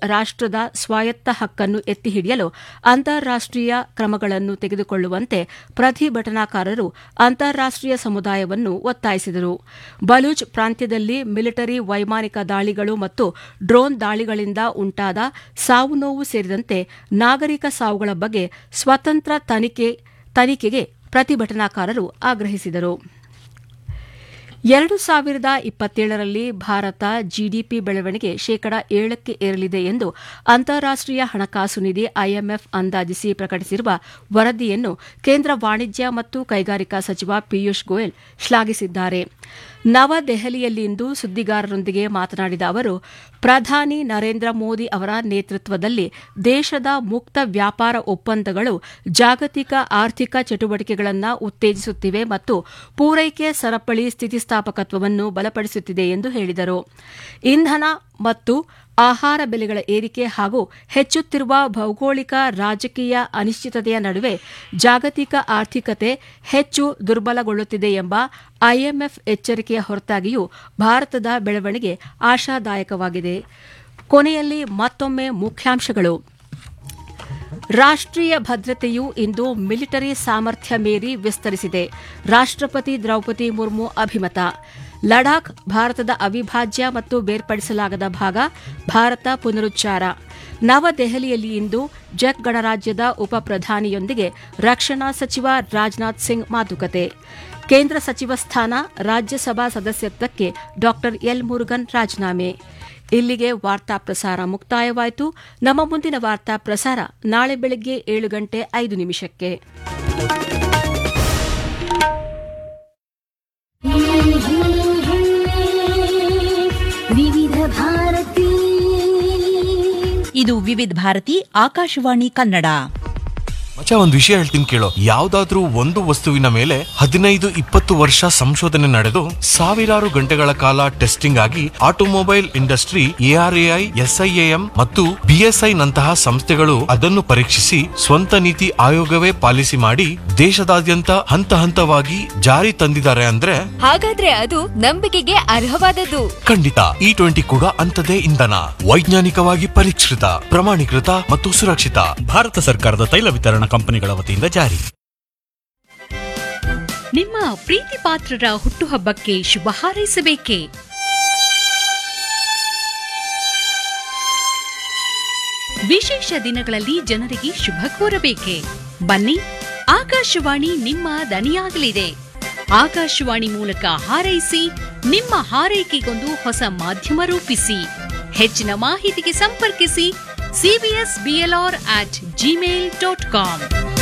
ರಾಷ್ಟದ ಸ್ವಾಯತ್ತ ಹಕ್ಕನ್ನು ಎತ್ತಿ ಹಿಡಿಯಲು ಅಂತಾರಾಷ್ಟೀಯ ಕ್ರಮಗಳನ್ನು ತೆಗೆದುಕೊಳ್ಳುವಂತೆ ಪ್ರತಿಭಟನಾಕಾರರು ಅಂತಾರಾಷ್ಟೀಯ ಸಮುದಾಯವನ್ನು ಒತ್ತಾಯಿಸಿದರು ಬಲೂಚ್ ಪ್ರಾಂತ್ಯದಲ್ಲಿ ಮಿಲಿಟರಿ ವೈಮಾನಿಕ ದಾಳಿಗಳು ಮತ್ತು ಡ್ರೋನ್ ದಾಳಿಗಳಿಂದ ಉಂಟಾದ ಸಾವು ನೋವು ಸೇರಿದಂತೆ ನಾಗರಿಕ ಸಾವುಗಳ ಬಗ್ಗೆ ಸ್ವತಂತ್ರ ತನಿಖೆ ತನಿಖೆಗೆ ಪ್ರತಿಭಟನಾಕಾರರು ಆಗ್ರಹಿಸಿದರು ಎರಡು ಸಾವಿರದ ಇಪ್ಪತ್ತೇಳರಲ್ಲಿ ಭಾರತ ಜಿಡಿಪಿ ಬೆಳವಣಿಗೆ ಶೇಕಡ ಏಳಕ್ಕೆ ಏರಲಿದೆ ಎಂದು ಅಂತಾರಾಷ್ಟೀಯ ಹಣಕಾಸು ನಿಧಿ ಐಎಂಎಫ್ ಅಂದಾಜಿಸಿ ಪ್ರಕಟಿಸಿರುವ ವರದಿಯನ್ನು ಕೇಂದ್ರ ವಾಣಿಜ್ಯ ಮತ್ತು ಕೈಗಾರಿಕಾ ಸಚಿವ ಪಿಯೂಷ್ ಗೋಯಲ್ ಶ್ಲಾಘಿಸಿದ್ದಾರೆ ನವದೆಹಲಿಯಲ್ಲಿಂದು ಸುದ್ದಿಗಾರರೊಂದಿಗೆ ಮಾತನಾಡಿದ ಅವರು ಪ್ರಧಾನಿ ನರೇಂದ್ರ ಮೋದಿ ಅವರ ನೇತೃತ್ವದಲ್ಲಿ ದೇಶದ ಮುಕ್ತ ವ್ಯಾಪಾರ ಒಪ್ಪಂದಗಳು ಜಾಗತಿಕ ಆರ್ಥಿಕ ಚಟುವಟಿಕೆಗಳನ್ನು ಉತ್ತೇಜಿಸುತ್ತಿವೆ ಮತ್ತು ಪೂರೈಕೆ ಸರಪಳಿ ಸ್ಥಿತಿಸ್ಥಾಪಕತ್ವವನ್ನು ಬಲಪಡಿಸುತ್ತಿದೆ ಎಂದು ಹೇಳಿದರು ಇಂಧನ ಮತ್ತು ಆಹಾರ ಬೆಲೆಗಳ ಏರಿಕೆ ಹಾಗೂ ಹೆಚ್ಚುತ್ತಿರುವ ಭೌಗೋಳಿಕ ರಾಜಕೀಯ ಅನಿಶ್ಚಿತತೆಯ ನಡುವೆ ಜಾಗತಿಕ ಆರ್ಥಿಕತೆ ಹೆಚ್ಚು ದುರ್ಬಲಗೊಳ್ಳುತ್ತಿದೆ ಎಂಬ ಐಎಂಎಫ್ ಎಚ್ಚರಿಕೆಯ ಹೊರತಾಗಿಯೂ ಭಾರತದ ಬೆಳವಣಿಗೆ ಆಶಾದಾಯಕವಾಗಿದೆ ಕೊನೆಯಲ್ಲಿ ಮತ್ತೊಮ್ಮೆ ಮುಖ್ಯಾಂಶಗಳು ರಾಷ್ಟ್ರೀಯ ಭದ್ರತೆಯು ಇಂದು ಮಿಲಿಟರಿ ಸಾಮರ್ಥ್ಯ ಮೀರಿ ವಿಸ್ತರಿಸಿದೆ ರಾಷ್ಟ್ರಪತಿ ದ್ರೌಪದಿ ಮುರ್ಮು ಅಭಿಮತ ಲಡಾಖ್ ಭಾರತದ ಅವಿಭಾಜ್ಯ ಮತ್ತು ಬೇರ್ಪಡಿಸಲಾಗದ ಭಾಗ ಭಾರತ ಪುನರುಚ್ಚಾರ ನವದೆಹಲಿಯಲ್ಲಿ ಇಂದು ಜೆಕ್ ಗಣರಾಜ್ಯದ ಉಪ ಪ್ರಧಾನಿಯೊಂದಿಗೆ ರಕ್ಷಣಾ ಸಚಿವ ರಾಜನಾಥ್ ಸಿಂಗ್ ಮಾತುಕತೆ ಕೇಂದ್ರ ಸಚಿವ ಸ್ಥಾನ ರಾಜ್ಯಸಭಾ ಸದಸ್ಯತ್ವಕ್ಕೆ ಡಾ ಎಲ್ ಮುರುಗನ್ ರಾಜೀನಾಮೆ ಇಲ್ಲಿಗೆ ವಾರ್ತಾ ಪ್ರಸಾರ ಮುಕ್ತಾಯವಾಯಿತು ನಮ್ಮ ಮುಂದಿನ ವಾರ್ತಾ ಪ್ರಸಾರ ನಾಳೆ ಬೆಳಗ್ಗೆ ಏಳು ಗಂಟೆ ಐದು ನಿಮಿಷಕ್ಕೆ ವಿವಿಧ ಭಾರತಿ ಇದು ವಿವಿಧ ಭಾರತಿ ಆಕಾಶವಾಣಿ ಕನ್ನಡ ಮಚ್ಚ ಒಂದ್ ವಿಷಯ ಹೇಳ್ತೀನಿ ಕೇಳೋ ಯಾವ್ದಾದ್ರೂ ಒಂದು ವಸ್ತುವಿನ ಮೇಲೆ ಹದಿನೈದು ಇಪ್ಪತ್ತು ವರ್ಷ ಸಂಶೋಧನೆ ನಡೆದು ಸಾವಿರಾರು ಗಂಟೆಗಳ ಕಾಲ ಟೆಸ್ಟಿಂಗ್ ಆಗಿ ಆಟೋಮೊಬೈಲ್ ಇಂಡಸ್ಟ್ರಿ ಎಆರ್ಎಐ ಎಸ್ಐಎಎಂ ಮತ್ತು ಬಿಎಸ್ಐ ನಂತಹ ಸಂಸ್ಥೆಗಳು ಅದನ್ನು ಪರೀಕ್ಷಿಸಿ ಸ್ವಂತ ನೀತಿ ಆಯೋಗವೇ ಪಾಲಿಸಿ ಮಾಡಿ ದೇಶದಾದ್ಯಂತ ಹಂತ ಹಂತವಾಗಿ ಜಾರಿ ತಂದಿದ್ದಾರೆ ಅಂದ್ರೆ ಹಾಗಾದ್ರೆ ಅದು ನಂಬಿಕೆಗೆ ಅರ್ಹವಾದದ್ದು ಖಂಡಿತ ಇ ಟ್ವೆಂಟಿ ಕೂಡ ಅಂತದೇ ಇಂಧನ ವೈಜ್ಞಾನಿಕವಾಗಿ ಪರೀಕ್ಷಿತ ಪ್ರಮಾಣೀಕೃತ ಮತ್ತು ಸುರಕ್ಷಿತ ಭಾರತ ಸರ್ಕಾರದ ತೈಲ ವಿತರಣಾ ಕಂಪನಿಗಳ ವತಿಯಿಂದ ಜಾರಿ ನಿಮ್ಮ ಪ್ರೀತಿ ಪಾತ್ರರ ಹುಟ್ಟುಹಬ್ಬಕ್ಕೆ ಶುಭ ಹಾರೈಸಬೇಕೇ ವಿಶೇಷ ದಿನಗಳಲ್ಲಿ ಜನರಿಗೆ ಶುಭ ಕೋರಬೇಕೆ ಬನ್ನಿ ಆಕಾಶವಾಣಿ ನಿಮ್ಮ ದನಿಯಾಗಲಿದೆ ಆಕಾಶವಾಣಿ ಮೂಲಕ ಹಾರೈಸಿ ನಿಮ್ಮ ಹಾರೈಕೆಗೊಂದು ಹೊಸ ಮಾಧ್ಯಮ ರೂಪಿಸಿ ಹೆಚ್ಚಿನ ಮಾಹಿತಿಗೆ ಸಂಪರ್ಕಿಸಿ CBS BLR at Gmail dot com